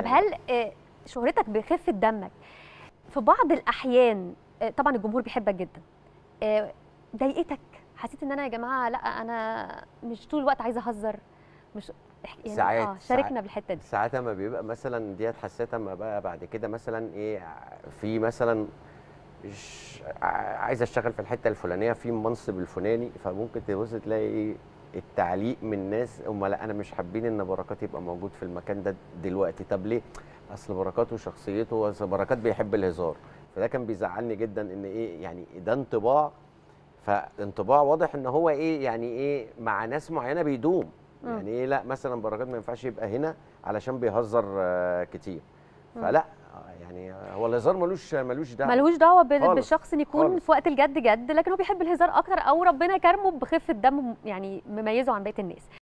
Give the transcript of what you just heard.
هل آه، شهرتك بخفه دمك في بعض الاحيان آه، طبعا الجمهور بيحبك جدا آه، ضايقتك حسيت ان انا يا جماعه لا انا مش طول الوقت عايزه اهزر مش احكي- يعني ساعات- اه شاركنا ساعات. بالحته دي ساعات اما بيبقى مثلا ديت حسيت اما بقى بعد كده مثلا ايه في مثلا ش- ع- عايز اشتغل في الحته الفلانيه في المنصب الفلاني فممكن تبص تلاقي ايه التعليق من ناس هم لا انا مش حابين ان بركات يبقى موجود في المكان ده دلوقتي طب ليه اصل بركات وشخصيته اصل بركات بيحب الهزار فده كان بيزعلني جدا ان ايه يعني ده انطباع فانطباع واضح ان هو ايه يعني ايه مع ناس معينه بيدوم مم. يعني ايه لا مثلا بركات ما ينفعش يبقى هنا علشان بيهزر آه، كتير فلا آه، يعني هو الهزار ملوش ملوش دعوه ملوش دعوه بال- خالص، بالشخص ان يكون خالص. في وقت الجد جد لكن هو بيحب الهزار اكتر او ربنا كرمه بخفه دم يعني مميزه عن بقيه الناس